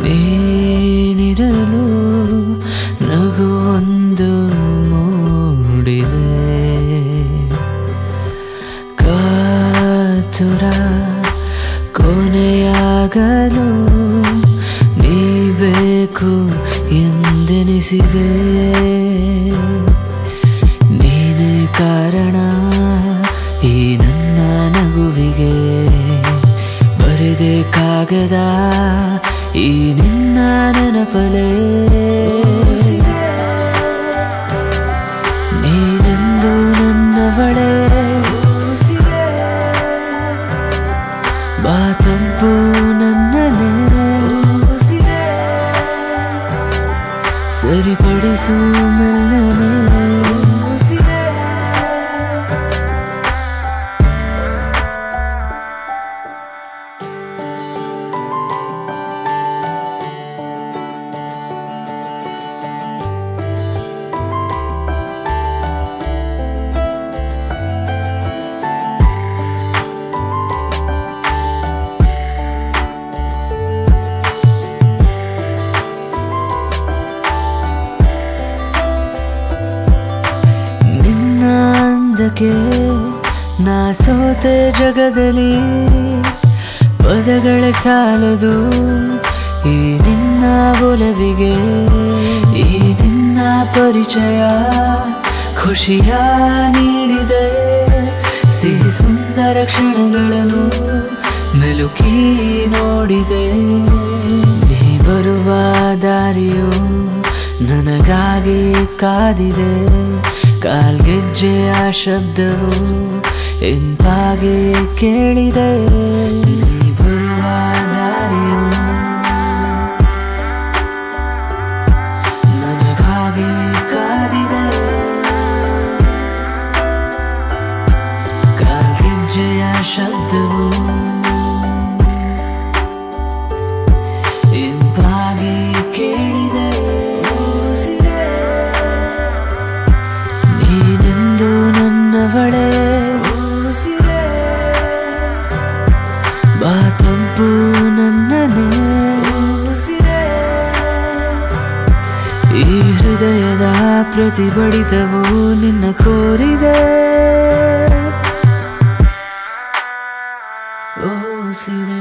ನೀನಿರಲು ನಗುವೊಂದು ಮೂಡಿದೆ ಕಾತುರ ಕೊನೆಯಾಗಲು ನೀ ಬೇಕು ಎಂದೆನಿಸಿದೆ ನೀನೇ ಕಾರಣ ಈ ನನ್ನ ನಗುವಿಗೆ ಬರೆದೆ ಕಾಗದ ಈ ನಿನ್ನ ನೆನಪಲೇ ನೀನೆಂದು ನನ್ನವಳೇ ಬಾ ತಂಪು ನನ್ನನೇ ಸರಿಪಡಿಸು ಮೆಲ್ಲನೆ ನಿನ್ನ ಅಂದಕ್ಕೆ ನಾ ಸೋತೆ ಜಗದಲ್ಲಿ ಪದಗಳ ಸಾಲದು ಈ ನಿನ್ನ ಒಲವಿಗೆ ಈ ನಿನ್ನ ಪರಿಚಯ ಖುಷಿಯ ನೀಡಿದೆ ಸಿಹಿ ಸುಂದರ ಕ್ಷಣಗಳನ್ನು ಮೆಲುಕಿ ನೋಡಿದೆ ನೀ ಬರುವ ದಾರಿಯು ನನಗಾಗಿ ಕಾದಿದೆ ಕಾಲ್ಗೆಜ್ಜೆಯ ಶಬ್ದವು ಇಂಪಾಗಿ ಕೇಳಿದೆ ನೀ ಬರುವ ದಾರಿಯು ನನಗಾಗಿ ಕಾದಿದೆ ಕಾಲ್ಗೆಜ್ಜೆಯ ಶಬ್ದವು ಇಂಪಾಗಿ ಕೇಳಿದೆ ನೀನೆಂದು ನನ್ನವಳೇ ಬಾ ತಂಪು ನನ್ನನೇ ಈ ಹೃದಯದ ಪ್ರತಿ ಬಡಿತವು ನಿನ್ನ ಕೋರಿದೆ ಓ ಸಿರೆ